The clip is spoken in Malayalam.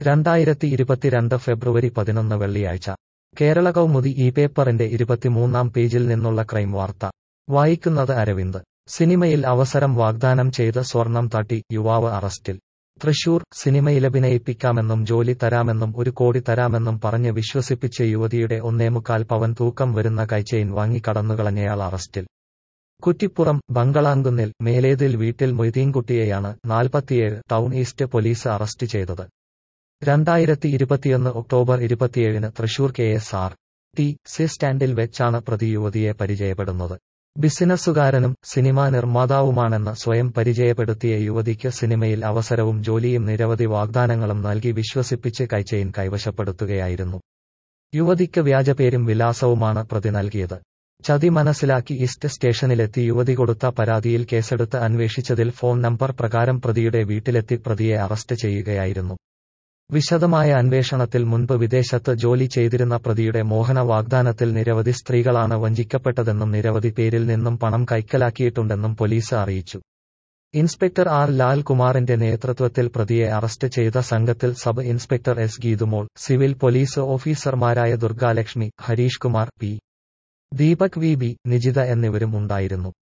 രണ്ടായിരത്തി ഇരുപത്തിരണ്ട് ഫെബ്രുവരി പതിനൊന്ന് വെള്ളിയാഴ്ച കേരള കൗമുദി ഈ പേപ്പറിന്റെ ഇരുപത്തിമൂന്നാം പേജിൽ നിന്നുള്ള ക്രൈം വാർത്ത വായിക്കുന്നത് അരവിന്ദ് സിനിമയിൽ അവസരം വാഗ്ദാനം ചെയ്ത് സ്വർണം തട്ടി യുവാവ് അറസ്റ്റിൽ തൃശൂർ സിനിമയിലഭിനയിപ്പിക്കാമെന്നും ജോലി തരാമെന്നും ഒരു കോടി തരാമെന്നും പറഞ്ഞ് വിശ്വസിപ്പിച്ച യുവതിയുടെ ഒന്നേമുക്കാൽ പവൻ തൂക്കം വരുന്ന കൈച്ചെയിൻ വാങ്ങി കടന്നുകളഞ്ഞയാൾ അറസ്റ്റിൽ കുറ്റിപ്പുറം ബംഗളാങ്കുന്നിൽ മേലേതിൽ വീട്ടിൽ മൊയ്തീൻകുട്ടിയെയാണ് നാൽപ്പത്തിയേഴ് ടൗൺ ഈസ്റ്റ് പോലീസ് അറസ്റ്റ് ചെയ്തത് രണ്ടായിരത്തി ഇരുപത്തിയൊന്ന് ഒക്ടോബർ ഇരുപത്തിയേഴിന് Thrissur K S R T C സ്റ്റാൻഡിൽ വെച്ചാണ് പ്രതി യുവതിയെ പരിചയപ്പെടുന്നത് ബിസിനസ്സുകാരനും സിനിമാ നിർമ്മാതാവുമാണെന്ന് സ്വയം പരിചയപ്പെടുത്തിയ യുവതിക്ക് സിനിമയിൽ അവസരവും ജോലിയും നിരവധി വാഗ്ദാനങ്ങളും നൽകി വിശ്വസിപ്പിച്ച് കൈച്ചെയിൻ കൈവശപ്പെടുത്തുകയായിരുന്നു യുവതിക്ക് വ്യാജപേരും വിലാസവുമാണ് പ്രതി നൽകിയത് ചതി മനസ്സിലാക്കി ഈസ്റ്റ് സ്റ്റേഷനിലെത്തി യുവതി കൊടുത്ത പരാതിയിൽ കേസെടുത്ത് അന്വേഷിച്ചതിൽ ഫോൺ നമ്പർ പ്രകാരം പ്രതിയുടെ വീട്ടിലെത്തി പ്രതിയെ അറസ്റ്റ് ചെയ്യുകയായിരുന്നു വിശദമായ അന്വേഷണത്തിൽ മുൻപ് വിദേശത്ത് ജോലി ചെയ്തിരുന്ന പ്രതിയുടെ മോഹന വാഗ്ദാനത്തിൽ നിരവധി സ്ത്രീകളാണ് വഞ്ചിക്കപ്പെട്ടതെന്നും നിരവധി പേരിൽ നിന്നും പണം കൈക്കലാക്കിയിട്ടുണ്ടെന്നും പോലീസ് അറിയിച്ചു ഇൻസ്പെക്ടർ ആർ ലാൽ കുമാറിന്റെ നേതൃത്വത്തിൽ പ്രതിയെ അറസ്റ്റ് ചെയ്ത സംഘത്തിൽ sub inspector S Geethumol civil police ഓഫീസർമാരായ Durgalakshmi Harish Kumar P Deepak V B Nijitha എന്നിവരും ഉണ്ടായിരുന്നു